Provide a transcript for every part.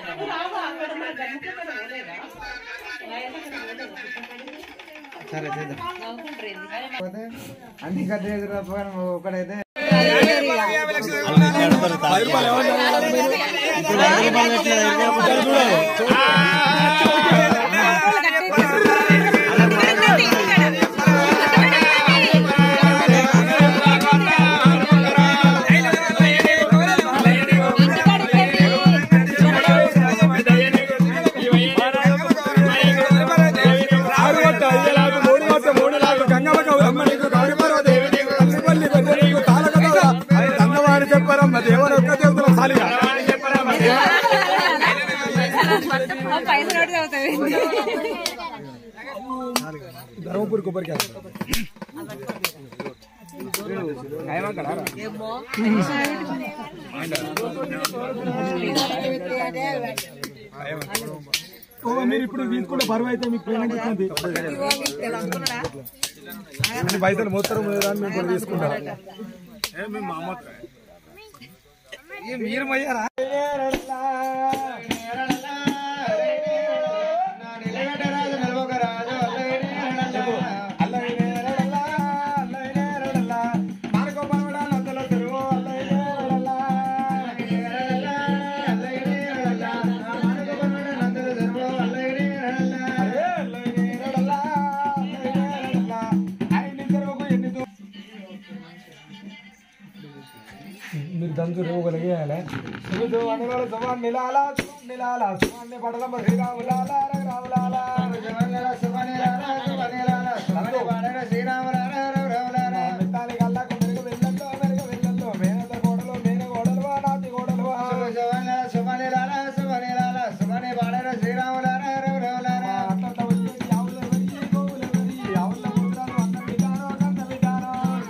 సరే చేద్దాం అన్ని కట్ చేసి ఒకడైతే చెప్పరమ్మ దేవుడు ఒక్క దేవతల సాలిగా పైసలు అడిగి అవుతాయి ధర్మపురి కొబ్బరికాయ ఓ మీరు ఇప్పుడు తీసుకుంటే బరువు అయితే మీకు పేమెంట్ ఇస్తుంది అన్ని పైసలు మొత్తం లేదా అని మేము కూడా తీసుకుంటాం మీరు మయ్యారా మీరు దంచు రేవుగలిగేయాలి సుగుదు అనురాల సుమాన్ నిలాల సుమాన్ నిలాల సుమాన్ని పడలమ్మ శ్రీరాములాల రాములాల మిత్తాలి కళ్ళకు మెరుగు వెళ్ళల్లో మెరుగు వెళ్ళల్లో మేనత గోడలు మేన గోడలు నాటి గోడలు అట్లంట వచ్చేసి ఆవుల వెయ్యి, గోవుల వెయ్యి, ఆవుల ముద్రలు అన్న విధానం, కన్న విధానం.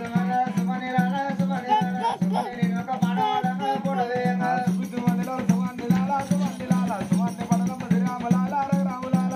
సుగుదు అనురాల సుమాన్ నిలాల సుమాన్ నిలాల సుమాన్ని పడలమ్మ శ్రీరాములాల రాములాల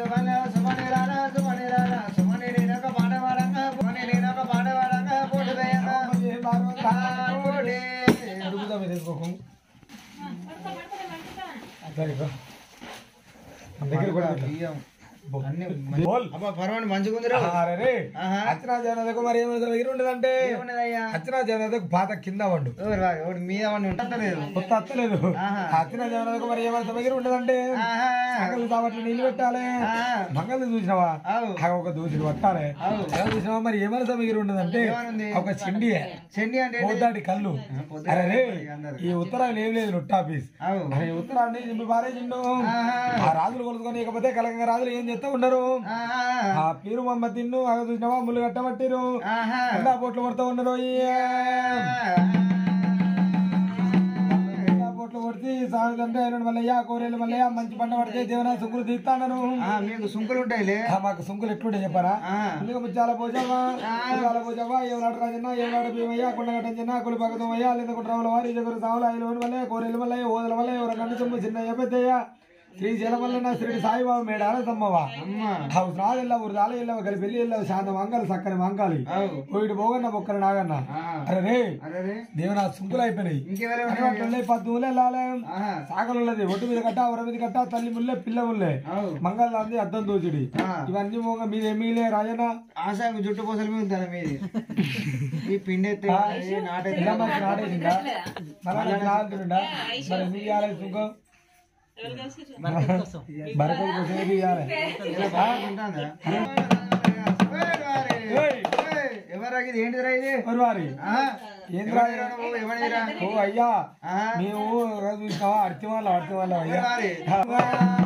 పర్వాలేదు మంచిగా ఉందిరా ఆహా. అచ్చనా జనదకు మరి ఏమైనా దగ్గర ఉండదంటే ఏమున్నదయ్యా అచ్చనా జనదకు పాత కింద వండు ఎవరు వా- ఎవరు మీద వాడిని ఉంటలేదు కొత్త అత్తలేదు ఆహా. అచ్చనా జనదకు మరి ఏమైనా దగ్గర ఉండదంటే ఆహా. సగలు కాబట్టి నీళ్ళు పెట్టాలి ఆ. మంగళ చూసినావా అవు. ఆ ఒక దూసుడు పట్టాలి అవు. ఎలా చూసినావా మరి ఏమైనా సమగిరి ఉండదంటే ఏమనుంది? ఒక చిండి చెండి అంటే ఏంటి? పోతాడి కళ్ళు పొద్దుట అరే రే, అందరు. ఈ ఉత్తరాలు ఏం లేదు లుట్టాఫీస్ అవు. మరి ఈ ఉత్తరాన్ని చింపి పారేసిండు ఆహా. ఆ రాజులు కొలుసుకొని ఇకపోతే కలకంగా రాజులు ఏం చేస్తా ఉండరు ఆహా. ఆ పీరు మమ్మ తిన్ను అగ చూసినావా ముళ్ళు కట్టబట్టిరు ఆహా. ఎండా పోట్లు కొడతా ఉన్నారు ఎండా పోట్లు కొడితే సాగుతుంటే ఆయన మల్లయ్య కోరేలు మల్లయ్య మంచి పంట పడితే దేవనా సుంకులు తీస్తాను ఆ, మీకు సుంకులు ఉంటాయిలే మాకు సుంకులు ఎట్లుంటే చెప్పారా ఆ. ఎందుకు ముచ్చాల పోజావా ముచ్చాల పోజావా ఏమలాట రాజన్న ఏమలాట భీమయ్య కొండగట్ట చిన్న కులి పగతం అయ్యా లేదా కుట్రముల వారి జగురు సావుల ఐదు వల్ల కోరేలు వల్ల ఓదల వల్ల ఎవరు కన్ను సొమ్ము చిన్న పెద్దయ్య శ్రీశైలం వల్ల శ్రీ సాయిబాబా మేడాల తమ్మవా అమ్మ అవు రాదెల్ల ఊరు రాలే ఎల్లవ కలిపి పెళ్లి ఎల్లవ శాంతం వంగలు సక్కని వంకాలి అవు. పోయిడు పోగన్న బొక్కలు నాగన్న ఆ. అరే రే అరే రే. దేవనా సుంకులు అయిపోయినాయి ఇంకెవరు అటువంటి పద్దులే వెళ్ళాలి ఆహా. సాగలు ఉన్నది ఒడ్డు మీద కట్ట ఉర మీద కట్ట తల్లి ముల్లే పిల్ల ముల్లే అవు. మంగళ అంది అద్దం దోచుడి ఆ. ఇవన్నీ మోగ మీద ఎమ్మిలే రాజన్న ఆశ జుట్టు పూసల మీద ఉంటాను మీది ఈ పిండి ఎత్తే నాటెత్తే ఇలా మనకి నాటేసిందా మళ్ళీ నాలుగుండా మరి ఎందుకు ఇవ్వాలి సుంకం బరకల కోసం ఏది ఇవ్వాలి ఇలా బాగా తింటాందా? ఏయ్, ఎవరా ఇది ఏంటిదిరా ఇది ఎవరు వారి ఆహా. ఏంద్రా ఎవరిదిరా నువ్వు? ఎవరిదిరా? ఓ అయ్యా ఆహా. మేము చూసినావా అడితే వాళ్ళ అడితే వాళ్ళ అయ్యా ఎవరి?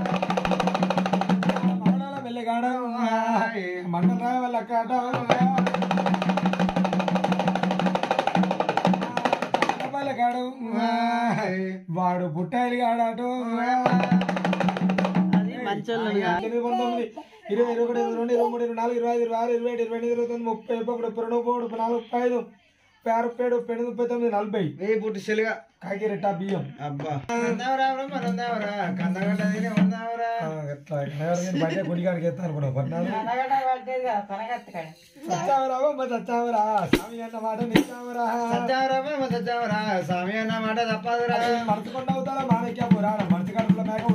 మండల వెళ్ళగాడ మండల రాయ వాళ్ళ కాట వాళ్ళ కాడు వాడు పుట్టాయిలు కాడాటు ఎనిమిది పంతొమ్మిది ఇరవై ఇరవై ఒకటి ఇరవై రెండు ఇరవై మూడు ఇరవై నాలుగు ఇరవై ఐదు ఇరవై ఆరు ఇరవై ఏడు ఇరవై ఎనిమిది ఇరవై తొమ్మిది ముప్పై ముప్పై ఒకటి ముప్పై రెండు ముప్పై మూడు ముప్పై నాలుగు ముప్పై ఐదు ముప్పై ఆరు ముప్పై ఏడు ముప్పై ఎనిమిది ముప్పై తొమ్మిది నలభై వెయ్యి పుట్టి సెలుగా కాకిరెట్ట బియ్యం అబ్బా వందావరా బ్రహ్మ వందావరా కందగడ్డ తిని వందావరా ఆ, ఎట్లా ఎవరికైనా బయట గుడికాడికి ఎత్తాను కూడా పట్నాలు సచ్చావరావు మా సచ్చావరా స్వామి అన్న మాట నిచ్చావరా సత్యావరా బ్రహ్మ సత్యావరా స్వామి అన్న మాట తప్పదురా మనసుకొండ అవుతారా మాణిక్య పురాణ మనసు కడుపుల మేక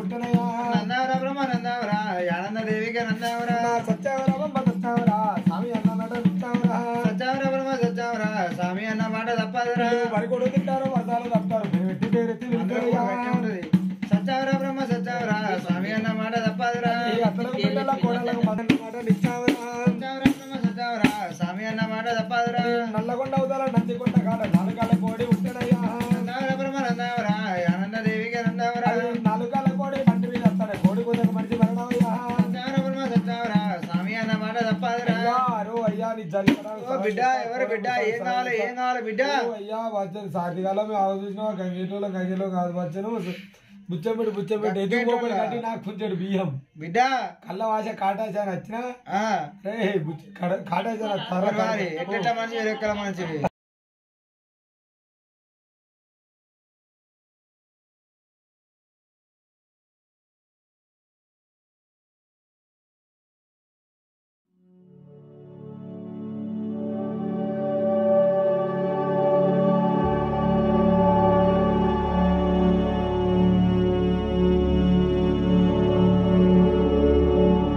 జల్లికరాలు ఓ బిడ్డ ఎవరు బిడ్డ ఏం కావాలి ఏం కావాలి బిడ్డ ఓ అయ్యా వచ్చాను సాటికాలం మేము ఆలోచించినా గంగేటోలో గంగేలో కాదు వచ్చాను బుచ్చంపెట్టి బుచ్చంపెట్టి ఎదుగు పోపడి కట్టి నాకు కొంచెం బియ్యం బిడ్డ కళ్ళ వాస కాటాచాని వచ్చిన ఆ, రే కాటాచాని తర్ర మరి ఎట్ట మనిషి రెక్కల మనిషివి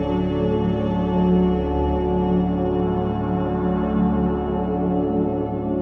ఓ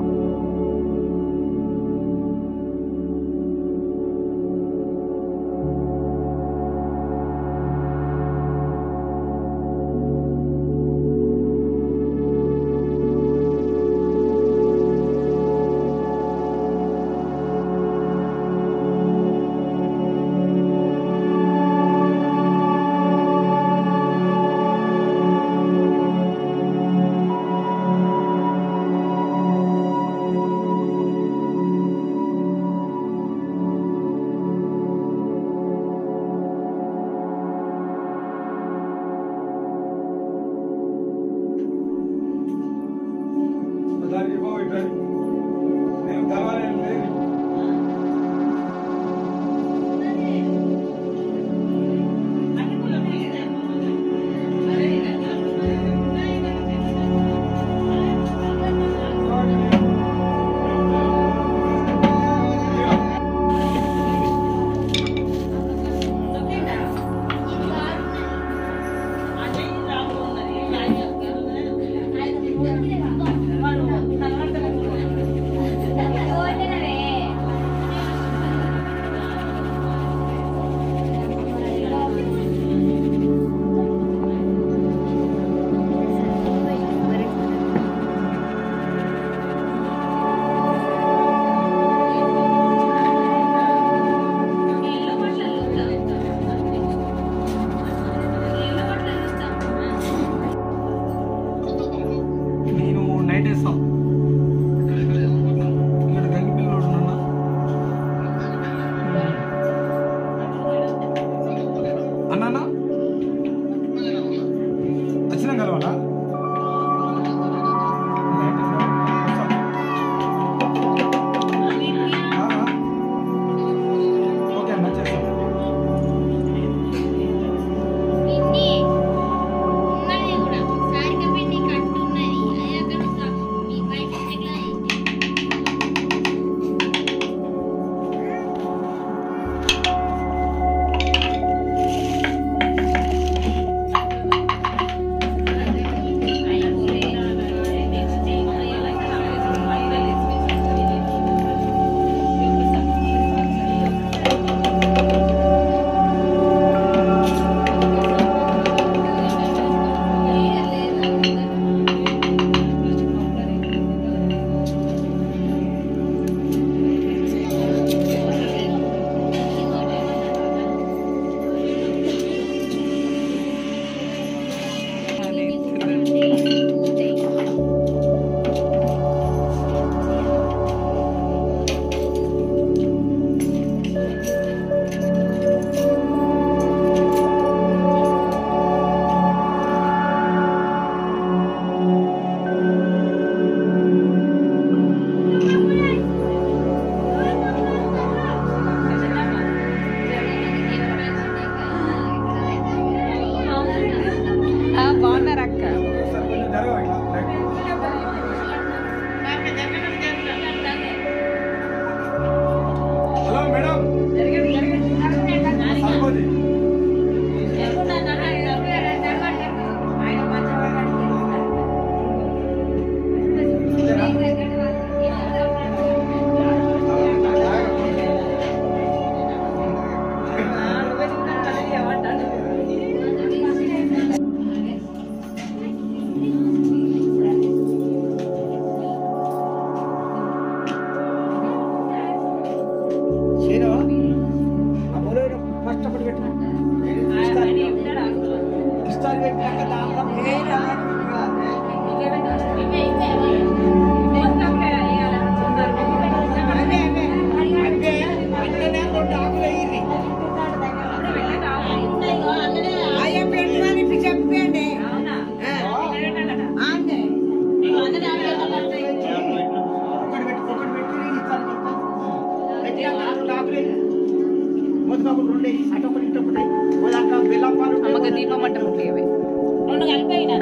దీపం అంటే ముట్టియవే రెండు కలిపోయినా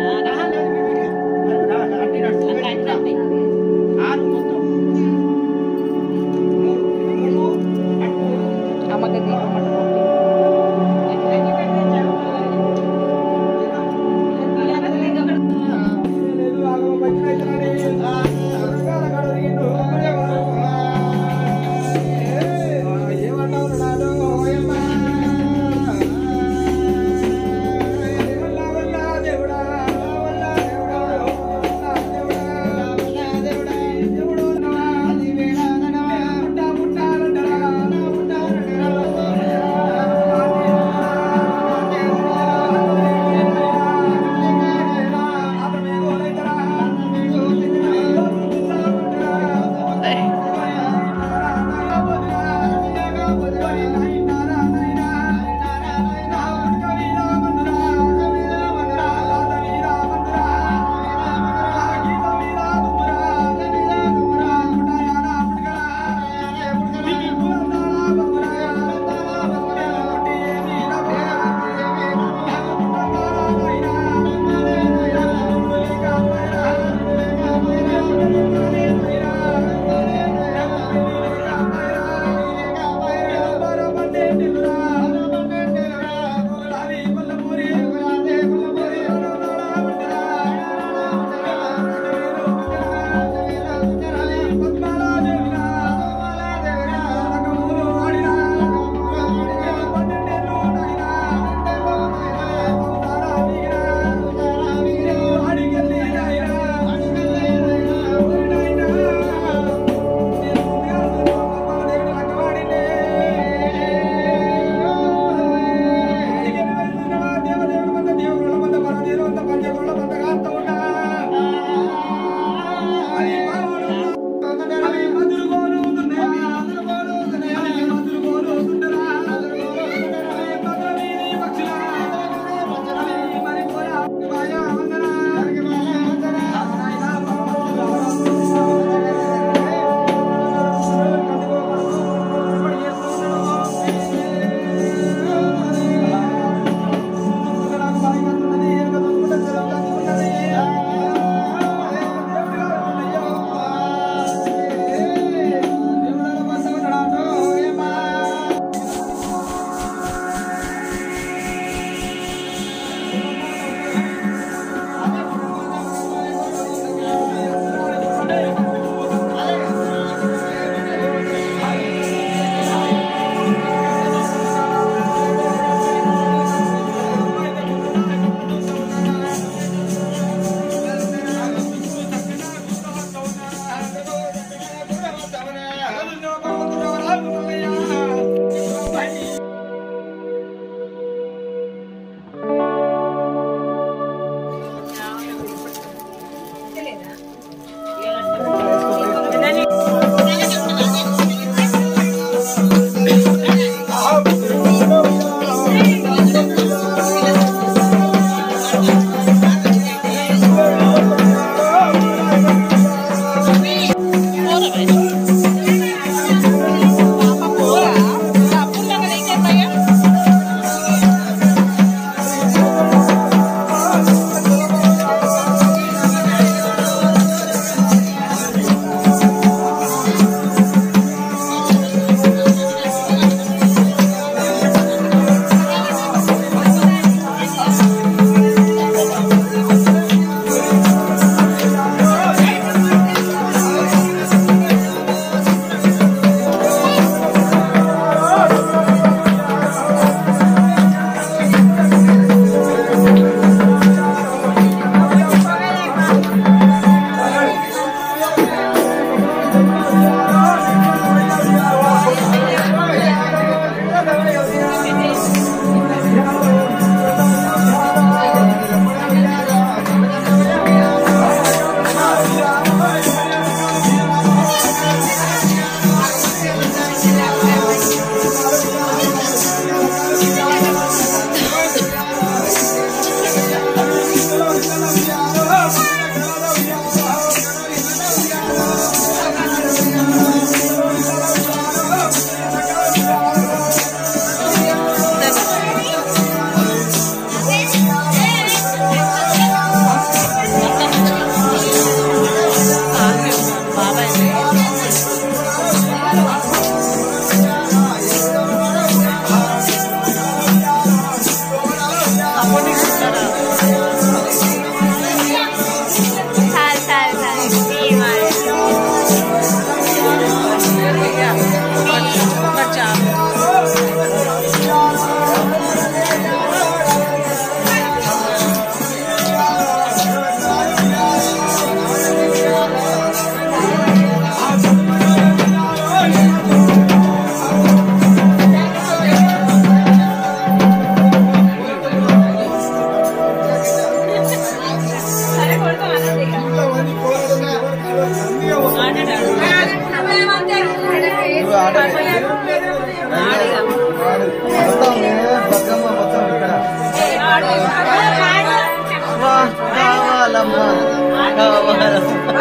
ఆరు మొత్తం అమ్మకి దీపం అంటే ముట్టి లేదు ఆగమ పచ్చినైతేనని రంగాల కడొరిగిండు ఏమన్నావు నాడు ఓయమ్మ ఏమన్నా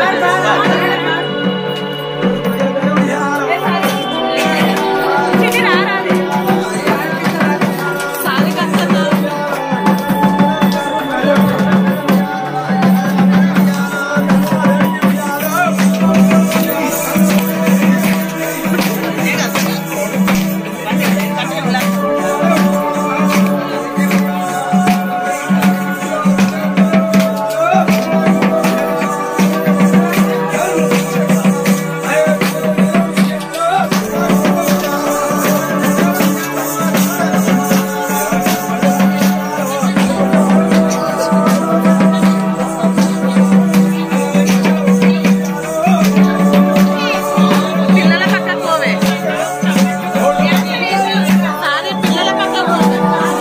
పిల్లల పక్క పోవే సారీ పిల్లల పక్క పోవే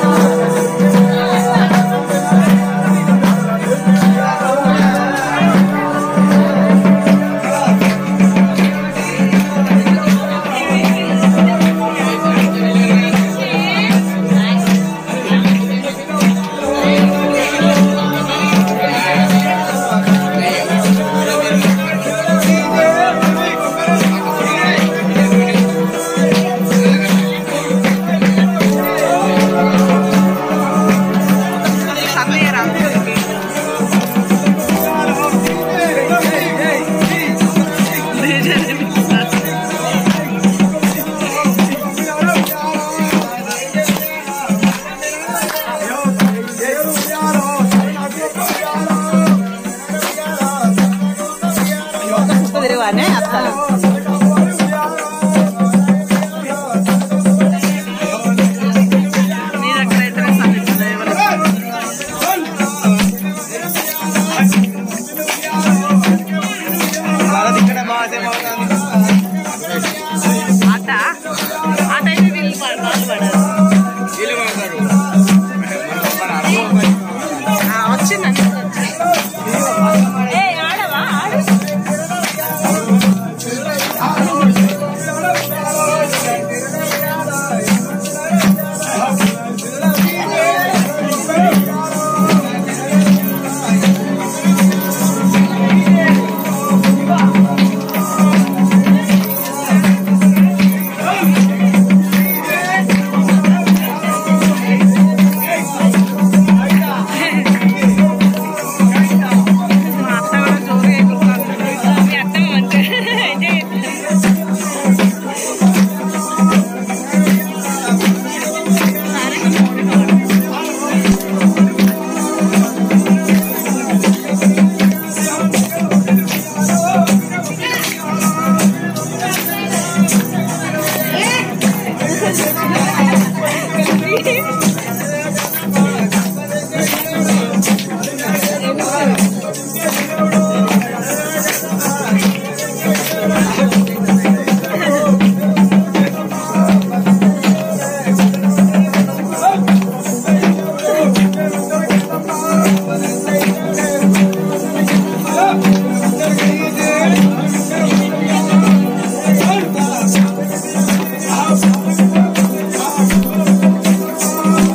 కుదిరివానే అత్తలు నీ దగ్గర అయితే సంగతి ఎవరు ఆట ఆట అయితే వీళ్ళు పడ- వాళ్ళు పడరు ఆ, వచ్చిందండి ఏ ఆడవా ఆడు మా అత్త కూడా జోరుగా ఎగురుతుంది. మీ అత్త మంచిగా ఎంజాయ్ చేస్తుంది. ఆ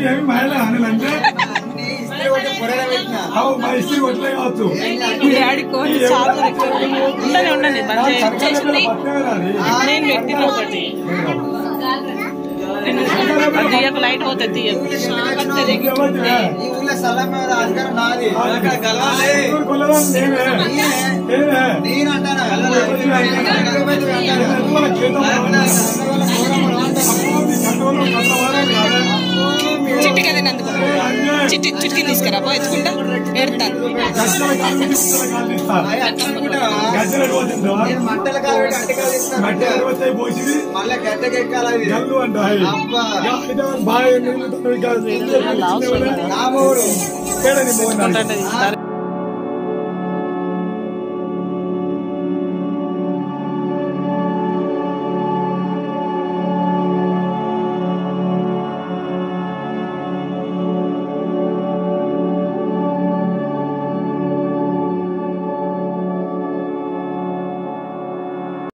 ఏమి మహిళ అనిలంటే అన్ని ఇస్త్రీ కొట్టి పొరలో పెట్టిన అవు మా ఇస్త్రీ కొట్టలే కావచ్చు మీ డాడీ కోరి చాలా ఉండని ఉండని బంద్ చేయి- చేసింది నేను పెట్టిన ఒకటి నేను అది తీయకు లైట్ పోతుంది తీయకు వస్తుంది. ఈ ఊళ్ళో స్థలం మీద అధికారం నాది నేను అంటానా చిట్టి కదా నందుకు చిట్టి చిటికి తీసుకురా పో ఎత్తుకుంటా ఎడతాను నేను మంటలు కాబట్టి అంటకాలు ఇస్తాను మళ్ళీ గడ్డకి ఎక్కాలి అది. అబ్బా నా మూడు ఉంటది.